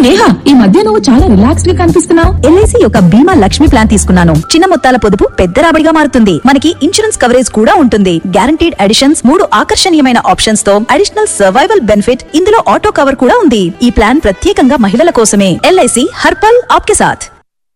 నేహా ఈ మధ్య నువ్వు చాలా రిలాక్స్డ్ గా కనిపిస్తున్నావు ఎల్ఐసి యొక్క బీమా లక్ష్మి ప్లాన్ తీసుకున్నాను చిన్న మొత్తాల పొదుపు పెద్ద రాబడిగా మారుతుంది మనకి ఇన్సూరెన్స్ కవరేజ్ కూడా ఉంటుంది గ్యారంటీడ్ అడిషన్స్ మూడు ఆకర్షణీయమైన ఆప్షన్స్ తో అడిషనల్ సర్వైవల్ బెనిఫిట్ ఇందులో ఆటో కవర్ కూడా ఉంది ఈ ప్లాన్ ప్రత్యేకంగా మహిళల కోసమే ఎల్ఐసి హర్పల్ ఆప్కే సాథ్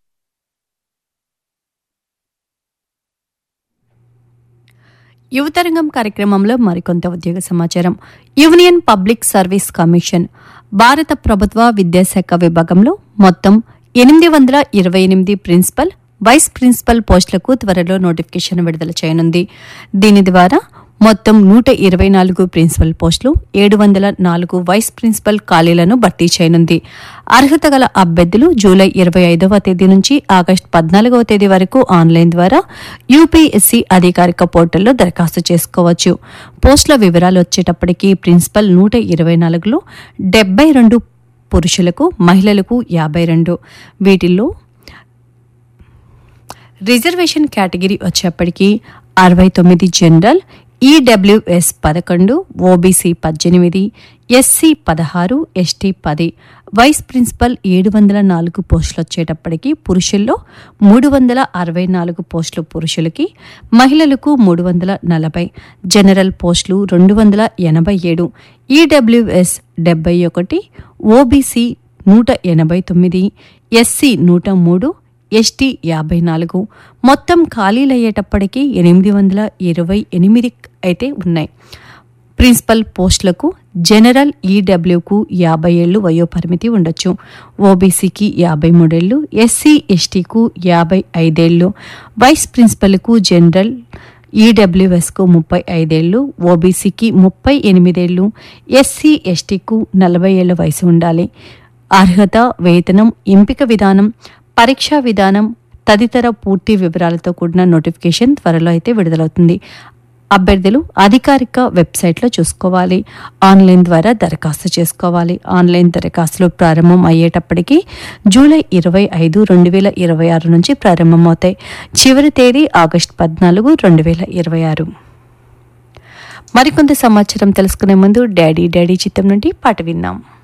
యువతరంగం కార్యక్రమంలో మరికొంత ఉద్యోగ సమాచారం యూనియన్ పబ్లిక్ సర్వీస్ కమిషన్ భారత ప్రభుత్వ విద్యాశాఖ విభాగంలో మొత్తం ఎనిమిది వందల ఇరవై ఎనిమిది ప్రిన్సిపల్ వైస్ ప్రిన్సిపల్ పోస్టులకు త్వరలో నోటిఫికేషన్ విడుదల చేయనుంది దీని ద్వారా మొత్తం నూట ఇరవై నాలుగు ప్రిన్సిపల్ పోస్టులు ఏడు వందల నాలుగు వైస్ ప్రిన్సిపల్ ఖాళీలను భర్తీ చేయనుంది అర్హత గల అభ్యర్థులు జూలై ఇరవై ఐదవ తేదీ నుంచి ఆగస్టు పద్నాలుగవ తేదీ వరకు ఆన్లైన్ ద్వారా యూపీఎస్సీ అధికారిక పోర్టల్లో దరఖాస్తు చేసుకోవచ్చు పోస్టుల వివరాలు వచ్చేటప్పటికి ప్రిన్సిపల్ నూట ఇరవై నాలుగులో డెబ్బై రెండు పురుషులకు మహిళలకు యాభై రెండు వీటిల్లో రిజర్వేషన్ కేటగిరీ వచ్చేప్పటికి అరవై తొమ్మిది జనరల్ ఈడబ్ల్యూఎస్ పదకొండు ఓబీసీ పద్దెనిమిది ఎస్సీ పదహారు ఎస్టీ పది వైస్ ప్రిన్సిపల్ ఏడు వందల నాలుగు పోస్టులు వచ్చేటప్పటికి పురుషుల్లో మూడు వందల అరవై నాలుగు పోస్టులు పురుషులకి మహిళలకు మూడు వందల నలభై జనరల్ పోస్టులు రెండు వందల ఎనభై ఏడు ఈడబ్ల్యూఎస్ డెబ్బై ఒకటి ఓబీసీ నూట ఎనభై తొమ్మిది ఎస్సీ నూట మూడు ఎస్టీ యాభై నాలుగు మొత్తం ఖాళీలయ్యేటప్పటికీ ఎనిమిది వందల ఇరవై ఎనిమిది అయితే ఉన్నాయి ప్రిన్సిపల్ పోస్టులకు జనరల్ ఈడబ్ల్యూకు యాభై ఏళ్లు వయోపరిమితి ఉండొచ్చు ఓబీసీకి యాభై మూడేళ్లు ఎస్సీ ఎస్టీకు యాభై ఐదేళ్లు వైస్ ప్రిన్సిపల్కు జనరల్ ఈడబ్ల్యూఎస్కు ముప్పై ఐదేళ్లు ఓబీసీకి ముప్పై ఎనిమిదేళ్లు ఎస్సీ ఎస్టీకు నలభై ఏళ్ల వయసు ఉండాలి అర్హత వేతనం ఎంపిక విధానం పరీక్షా విధానం తదితర పూర్తి వివరాలతో కూడిన నోటిఫికేషన్ త్వరలో అయితే విడుదలవుతుంది అభ్యర్థులు అధికారిక వెబ్సైట్లో చూసుకోవాలి ఆన్లైన్ ద్వారా దరఖాస్తు చేసుకోవాలి ఆన్లైన్ దరఖాస్తులు ప్రారంభం అయ్యేటప్పటికి జూలై ఇరవై ఐదు రెండు వేల ఇరవై ఆరు నుంచి ప్రారంభమవుతాయి చివరి తేదీ ఆగస్టు పద్నాలుగు రెండు వేల ఇరవై ఆరు మరికొంత సమాచారం తెలుసుకునే ముందు డాడీ డాడీ చిత్రం నుండి పాట విన్నాం